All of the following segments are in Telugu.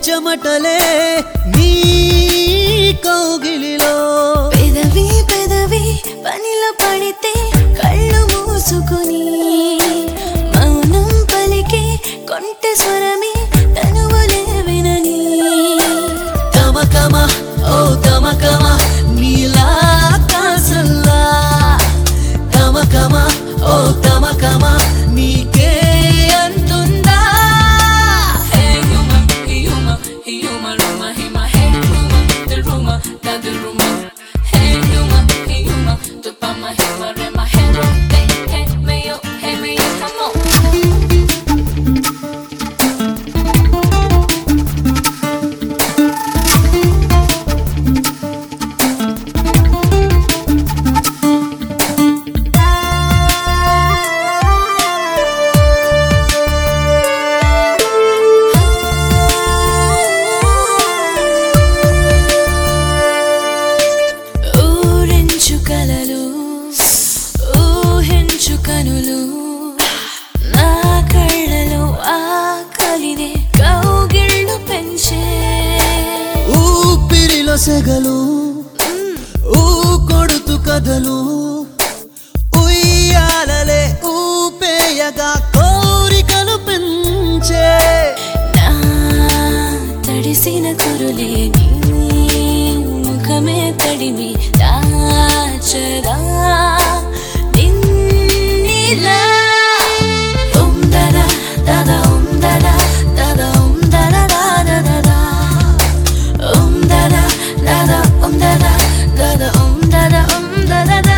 చెమటలే నీ కౌగిలిలో పెదవి పెదవి పనిలో పడితే కళ్ళు మూసుకుని మౌనం పలికే కొంటె స్వరమే తనువులే వినని తమకమ ఓ తమకమ నీలా కాసల్లా తమకమ ఓ తమకమ నీకే అంటుందా Hey, Yuma, Yuma, Yuma, Ruma, Hima, hey, Yuma, the Ruma, da the Ruma. Hey, Yuma, Yuma, the Pama, Hima, Rema, hey, hey, hey, Mayo, hey, Mayo, come on. ఊరించు కలలు ఊహించు కనులు నా కళ్ళలో ఆకలినే కౌగిళ్ళు పెంచే ఊపిరిలో సెగలు ఊ కొడుతు కథలు ఉయ్యాలలే ఊపేయగా కోరికలు పెంచే నా తడిసిన కురులే నీ ముఖమే తడిమి దాచదా నిన్నిలా ఉందలా దదా ఉందలా దదా ఉందలా దాదా ఉందలా దదా ఉందలా దదా ఉందలా ఉందలా దా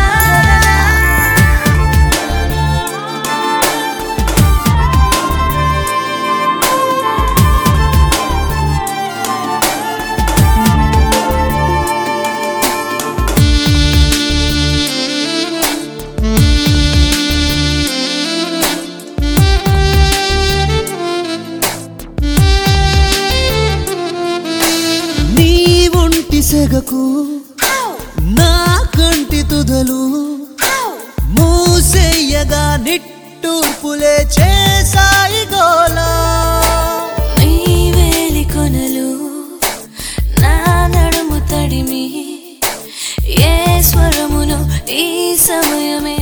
నీ ఒంటి సెగకు నా కంటి తుదలు మూసేయగా నిట్టూర్పులే చేసాయి గోలా నీ వేలి కొనలు నా నడుము తడిమి ఏ స్వరమును ఈ సమయమే